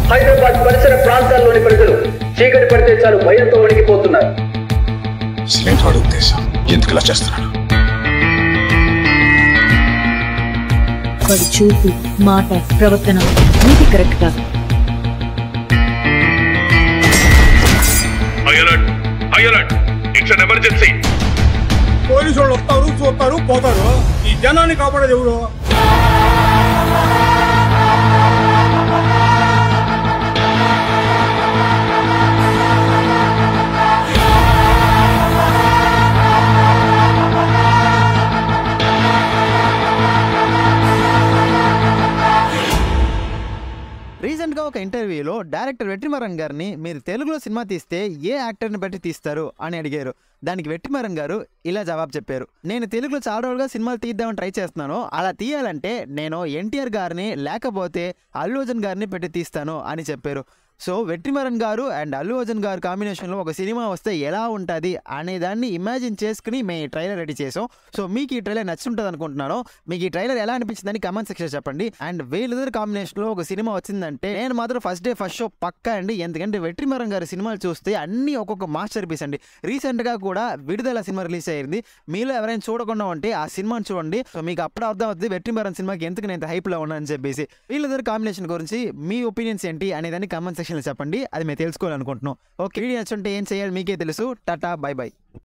హైదరాబాద్ పరిసర ప్రాంతాల్లోని ప్రజలు చీకటి పడితే చాలు భయంతో వణికిపోతున్నారు అసలేంటి వాడు ఉద్దేశం ఎందుకు ఇలా చేస్తున్నాడు వాడి చూపు మాట ప్రవర్తన నీది కరెక్ట్ కాదు high alert high alert it's an emergency police వాళ్ళు వస్తారు చూస్తారు పోతారు ఈ జనాన్ని కాపాడేది ఎవరు రీసెంట్గా ఒక ఇంటర్వ్యూలో డైరెక్టర్ వెట్రిమరన్ గారిని మీరు తెలుగులో సినిమా తీస్తే ఏ యాక్టర్ని బట్టి తీస్తారు అని అడిగారు దానికి వెట్రిమరన్ గారు ఇలా జవాబు చెప్పారు నేను తెలుగులో చాలా రోజులుగా సినిమాలు తీద్దామని ట్రై చేస్తున్నాను అలా తీయాలంటే నేను ఎన్టీఆర్ గారిని లేకపోతే అల్లు అర్జున్ గారిని పెట్టి తీస్తాను అని చెప్పారు సో వెట్రిమరన్ గారు అండ్ అల్లు అర్జున్ గారు కాంబినేషన్లో ఒక సినిమా వస్తే ఎలా ఉంటుంది అనే దాన్ని ఇమాజిన్ చేసుకుని మేము ఈ ట్రైలర్ రెడీ చేసాం సో మీకు ఈ ట్రైలర్ నచ్చుంటుంది అనుకుంటున్నాను మీకు ఈ ట్రైలర్ ఎలా అనిపించిందని కమెంట్ సెక్షన్ చెప్పండి అండ్ వీళ్ళిద్దరు కాంబినేషన్లో ఒక సినిమా వచ్చిందంటే నేను మాత్రం ఫస్ట్ డే ఫస్ట్ షో పక్కా అండి ఎందుకంటే వెట్రిమరన్ గారి సినిమాలు చూస్తే అన్ని ఒక్కొక్క మాస్టర్ పీస్ అండి రీసెంట్గా కూడా విడుదల సినిమా రిలీజ్ అయ్యింది మీలో ఎవరైనా చూడకుండా ఉంటే ఆ సినిమాని చూడండి సో మీకు అప్పుడు అర్థం అవుతుంది వెట్రిమరన్ సినిమాకి ఎందుకు నేను హైప్లో ఉన్నానని చెప్పేసి వీళ్ళిద్దరు కాంబినేషన్ గురించి మీ ఒపీనియన్స్ ఏంటి అనేదాన్ని కామెంట్ సెక్షన్లో చెప్పండి అది మేము తెలుసుకోవాలనుకుంటున్నాం ఓకే వీడియో నచ్చుంటే ఏం చేయాలి మీకే తెలుసు టాటా బై బై